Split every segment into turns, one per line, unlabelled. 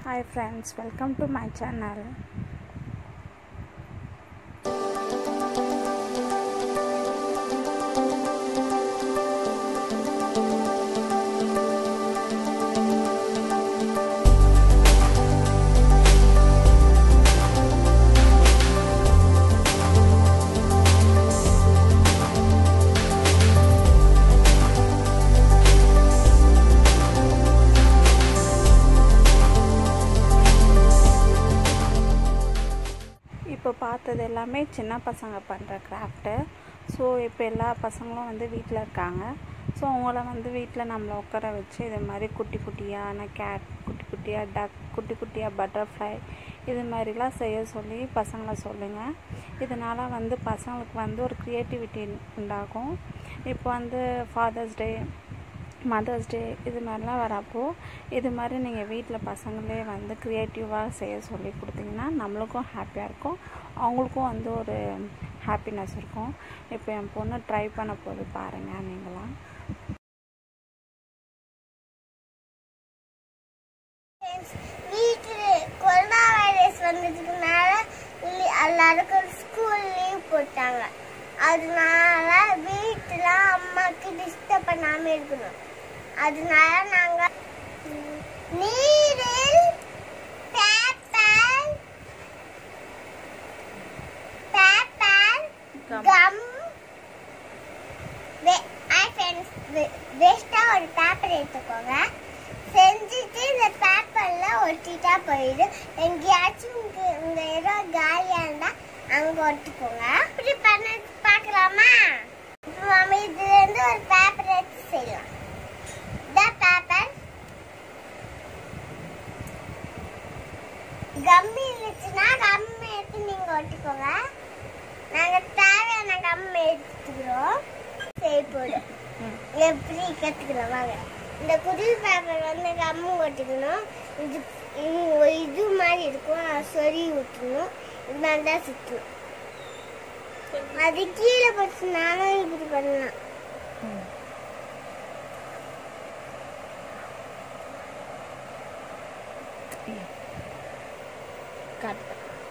Hi friends, welcome to my channel. இப்போ பார்த்தது எல்லாமே சின்ன பசங்க பண்ணுற கிராஃப்ட்டு ஸோ இப்போ எல்லா பசங்களும் வந்து வீட்டில் இருக்காங்க ஸோ அவங்கள வந்து வீட்டில் நம்மளை உட்கார வச்சு இது மாதிரி குட்டி குட்டியான கேட் குட்டி குட்டியாக டக் குட்டி குட்டியாக பட்டர்ஃப்ளை இது மாதிரிலாம் செய்ய சொல்லி பசங்களை சொல்லுங்கள் இதனால் வந்து பசங்களுக்கு வந்து ஒரு க்ரியேட்டிவிட்டி உண்டாகும் இப்போ வந்து ஃபாதர்ஸ் டே மதர்ஸ் டே இது மாதிரிலாம் வரப்போ இது மாதிரி நீங்கள் வீட்டில் பசங்களே வந்து க்ரியேட்டிவாக செய்ய சொல்லி கொடுத்தீங்கன்னா நம்மளுக்கும் ஹாப்பியாக இருக்கும் அவங்களுக்கும் வந்து ஒரு ஹாப்பினஸ் இருக்கும் இப்போ என் பொண்ணு ட்ரை பண்ண போது பாருங்கள் நீங்களாம்
வீட்டில் கொரோனா வைரஸ் வந்ததுக்குனால லீ- எல்லாருக்கும் ஸ்கூல் லீவ் போட்டாங்க அதனால வீட்டில் அம்மாக்கு டிஸ்டர்ப் பண்ணாம இருக்கணும் அதனால நாங்க நீரில் பேப்பர் பேப்பர்
Gum.
கம் வேஸ்டா ஒரு பேப்பர் எடுத்துக்கோங்க செஞ்சுட்டு இந்த பேப்பர்ல ஒட்டிட்டா போயிடு எங்கேயாச்சும் உங்க உங்க இடம் காலியா இருந்தா அங்க ஒட்டிக்கோங்க இப்படி பண்ண பார்க்கலாமா இப்போ மாமி இதுல இருந்து ஒரு பேப்பர் எடுத்து செய்யலாம் இந்த பேப்பர் கம்மி இருந்துச்சுன்னா கம்மி எடுத்து நீங்க ஒட்டிக்கோங்க நாங்க தேவையான கம்மி எடுத்துக்கிறோம் சரி போடும் எப்படி கத்துக்கலாம் வாங்க இந்த குருவி பேப்பர் வந்து கம்மு ஒட்டிக்கணும் இது இது ஒரு இது மாதிரி இருக்கும் அது சொறி விட்டுணும் இது மாதிரி தான் சுற்றணும் அது கீழே போச்சுனாலும் இப்படி பண்ணலாம்
கட்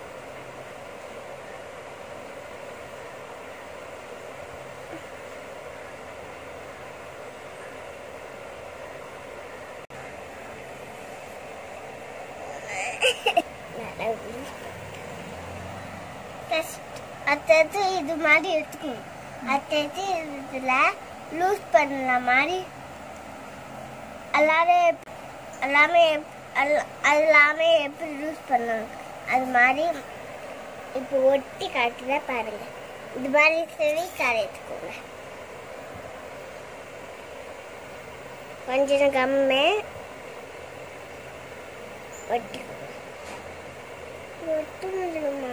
ஃபர்ஸ்ட் அடுத்தது இது மாதிரி எடுத்துக்கணும் அடுத்தது இதுல லூஸ் பண்ணல மாதிரி எல்லாரும் எல்லாமே எல்- எல்லாமே எப்படி லூஸ் பண்ணணும் அது மாதிரி இப்போ ஒட்டி காட்டுற பாருங்க இது மாதிரி சரி காரை எடுத்துக்கோங்க கொஞ்சம் கம்மே ஒட்டிக்கோங்க ஒட்டு முடியுமா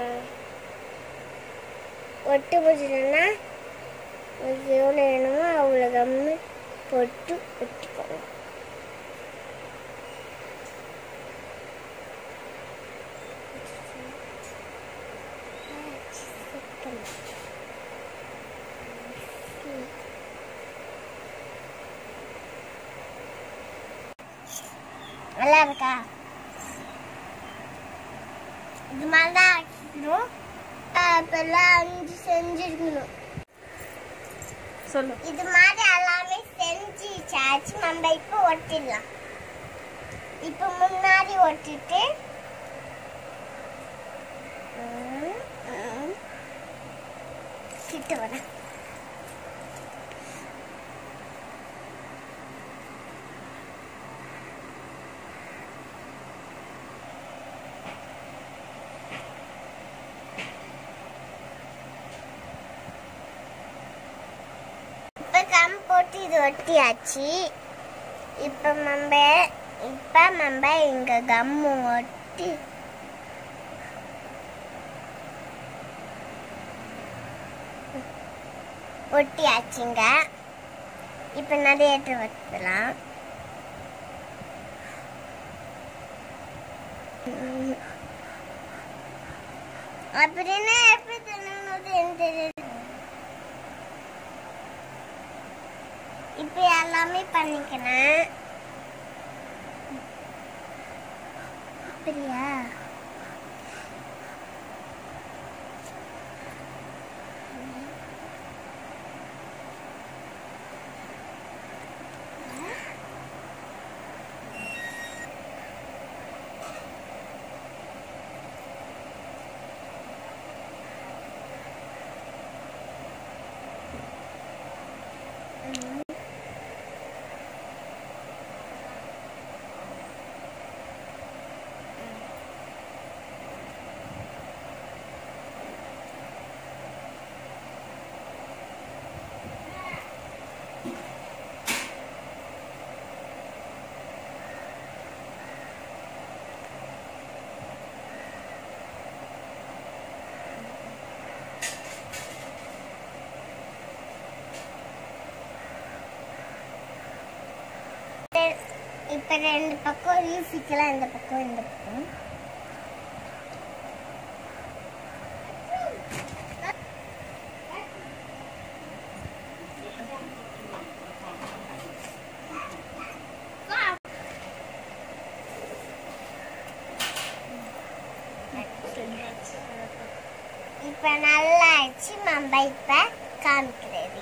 ஒட்டு முடியலன்னா உங்களுக்கு எவ்வளோ வேணுமோ அவ்வளோ கம்மி போட்டு ஒட்டிக்கோங்க நல்லா இருக்கா இது மாதிரி தான் ஆக்கிக்கணும் இப்பெல்லாம் அஞ்சு செஞ்சிருக்கணும்
சொல்லு
இது மாதிரி எல்லாமே செஞ்சு சாச்சு நம்ம இப்போ ஒட்டிடலாம் இப்போ முன்னாடி ஒட்டிட்டு ம், ம். கிட்ட வர இப்ப கம் போட்டு இது ஒட்டியாச்சு இப்ப நம்ம இப்ப நம்ம இங்க கம்மு ஒட்டி ஒட்டியாச்சுங்க இப்ப நிறைய எடுத்து வச்சலாம் அப்படின்னா எப்படி தெரியணும் எனக்கு தெரியல இப்போ எல்லாமே பண்ணிக்கிறேன் அப்படியா இப்ப ரெண்டு பக்கம் ரீசிக்கலாம் இந்த பக்கம் இந்த பக்கம் இப்ப நல்லா ஆயிடுச்சு நம்ம இப்ப காமிக்கிறது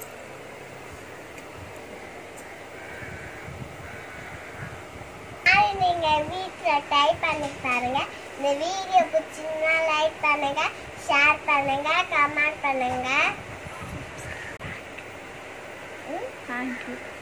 அது நீங்க வீட்ல ட்ரை பண்ணி பாருங்க இந்த வீடியோ பிடிச்சிருந்தா லைக் பண்ணுங்க ஷேர் பண்ணுங்க கமெண்ட் பண்ணுங்க
தேங்க்யூ